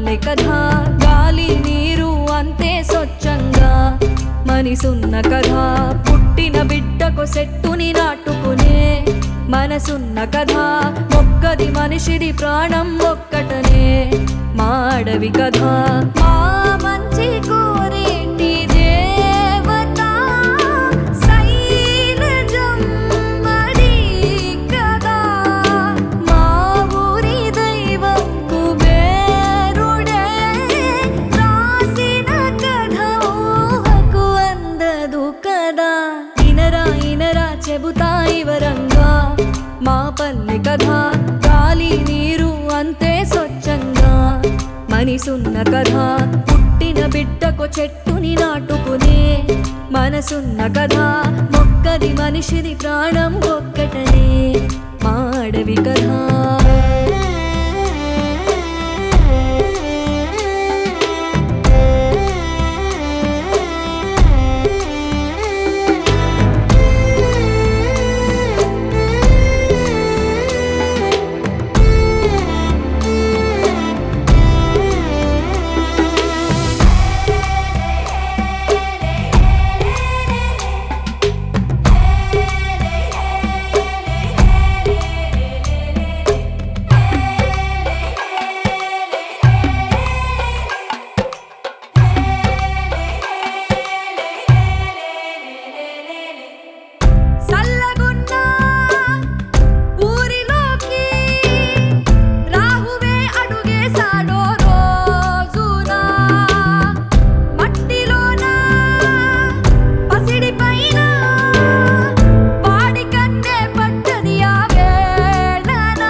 పల్లె కథ గాలి నీరు అంతే స్వచ్ఛంగా మనిసున్న కథ పుట్టిన బిడ్డకు సెట్టుని నాటుకునే మనసున్న కథ ఒక్కది మనిషిది ప్రాణం ఒక్కటనే మా అడవి కథ మా మంచి కోరేటి దేవత శైలజం మడి కదా మా ఊరి దైవం కుబేరుడే రాసిన కథ ఊహకు అందదు కదా ఇనరా ఇనరా చెబుతా ఇవరంగా మా పల్లె కథ గాలి నీరు అంతే స్వచ్ఛంగా మనిసున్న కథ పుట్టిన బిడ్డకు చెట్టుని నాటుకునే మనసున్న కథ మొక్కది మనిషిది ప్రాణం ఒక్కటనే మా అడవి కథ సల్లగున్న ఊరిలోకి రాహువే అడుగేశాడో రోజున మట్టిలోన పసిడి పైన పాడి కన్నే పట్టది ఆ వేళన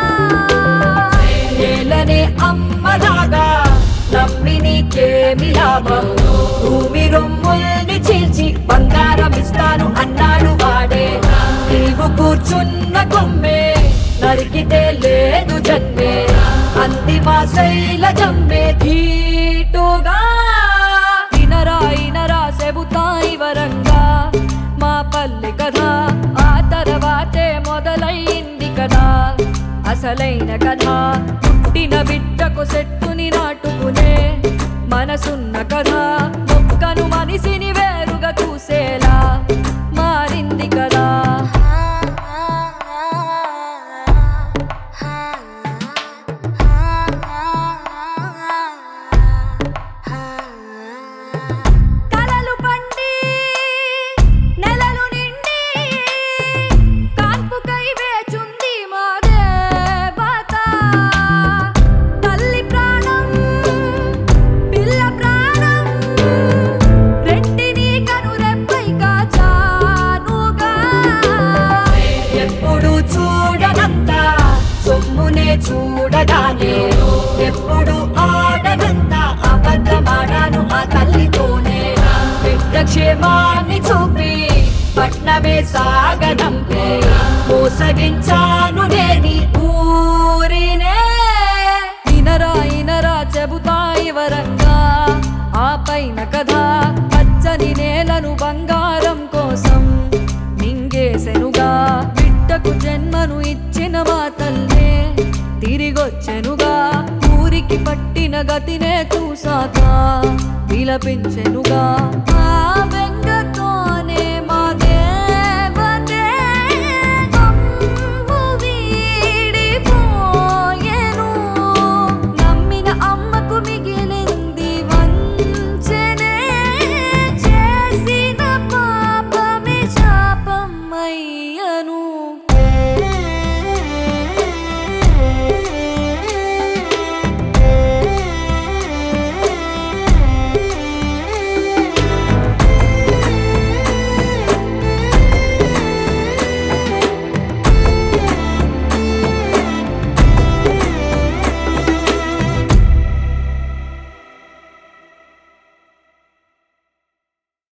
నేలనే అమ్మలాగా నమ్మి నీకేమి లాభం భూమి రొమ్ముల్ని చీల్చి బంగారం ఇస్తాను అన్నాడు వాడే నీవు కూర్చున్న కొమ్మే నరికితే లేదు జన్మే అంతిమ శైల జమ్మే ధీటుగా ఇనరా ఇనరా చెబుతా ఇవరంగా మా పల్లె కథ ఆ తర్వాతే మొదలైంది కదా అసలైన కథ పుట్టిన బిడ్డకు సెట్టుని నాటుకునే మనసున్న కథ మొక్కను మనిషిని వేరుగా చూసేలా మారింది కదా కలలు పండి నెలలు నిండి కాన్పుకై వేచుంది మా దేవత తల్లి ప్రాణం పిల్ల ప్రాణం రెంటిని కనురెప్పై కాచానుగా ఎప్పుడు చూడనంత సొమ్మునే చూడగానే ఎప్పుడు ఆడనంత అబద్ధమాడాను ఆ తల్లితోనే బిడ్డ క్షేమాన్ని చూపి పట్నమే సాగనంపే మోసగించాను నేని ఊరినే ఇనరా ఇనరా చెబుతా ఇవరంగా ఆ పైన కథ పచ్చని నేలను బంగారం కోసం మింగేసెనుగా బిడ్డకు జన్మను ఇచ్చిన మా తల్లే తిరిగొచ్చెనుగా ఊరికి పట్టిన గతినే చూసాక విలపించెనుగా ఆ బెంగ